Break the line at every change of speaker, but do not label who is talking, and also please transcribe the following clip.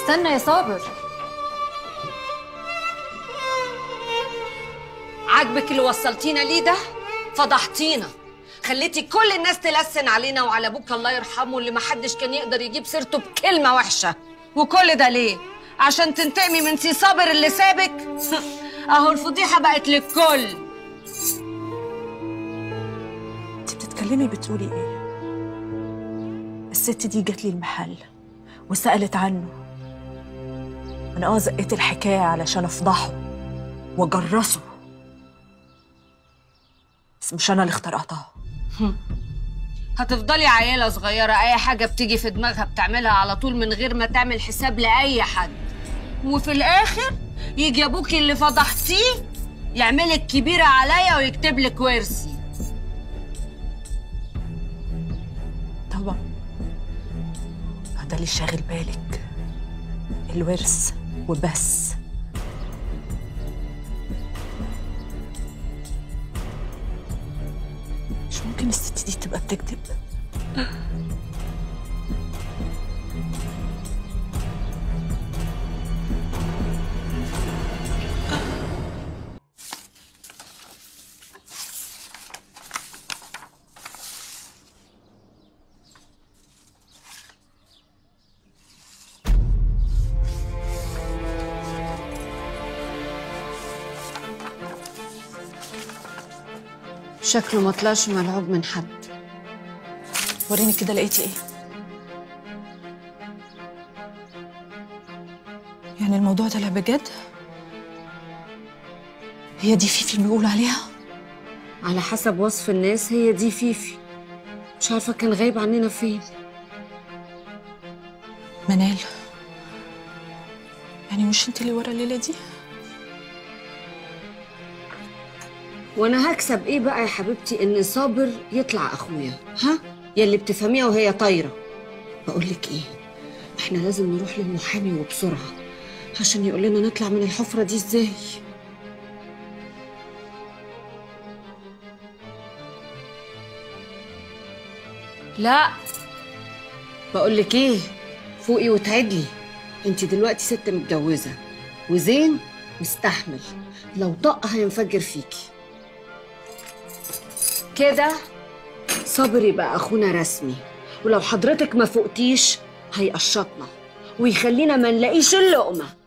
استنى يا صابر
عاجبك اللي وصلتينا ليه ده فضحتينا خليتي كل الناس تلسن علينا وعلى ابوك الله يرحمه اللي محدش كان يقدر يجيب سيرته بكلمه وحشه وكل ده ليه عشان تنتقمي من سي صابر اللي سابك اهو الفضيحه بقت للكل
انت بتتكلمي بتقولي ايه الست دي جت لي المحل وسألت عنه انا اه زقيت الحكايه علشان افضحه واجرسه بس مش انا اللي اخترعتها
هتفضلي عيله صغيره اي حاجه بتيجي في دماغها بتعملها على طول من غير ما تعمل حساب لاي حد وفي الاخر يجي ابوكي اللي فضحتيه يعملك كبيره عليا ويكتب لك ورثي
طبعا هذا اللي شاغل بالك الورث وبس مش ممكن الست دي تبقى بتكذب
شكله ما طلعش ملعوب من حد
وريني كده لقيتي ايه يعني الموضوع طلع بجد هي دي فيفي اللي بيقول عليها
على حسب وصف الناس هي دي فيفي مش عارفه كان غايب عننا فين
منال يعني مش انت اللي ورا الليله دي
وانا هكسب ايه بقى يا حبيبتي ان صابر يطلع اخويا ها يلي بتفهميها وهي طايره بقول لك ايه احنا لازم نروح للمحامي وبسرعه عشان يقول لنا نطلع من الحفره دي ازاي لا بقول لك ايه فوقي وتعدلي انت دلوقتي ست متجوزه وزين مستحمل لو طق هينفجر فيكي كده صابر يبقى اخونا رسمي ولو حضرتك ما فوقتيش هيقشطنا ويخلينا ما نلاقيش اللقمه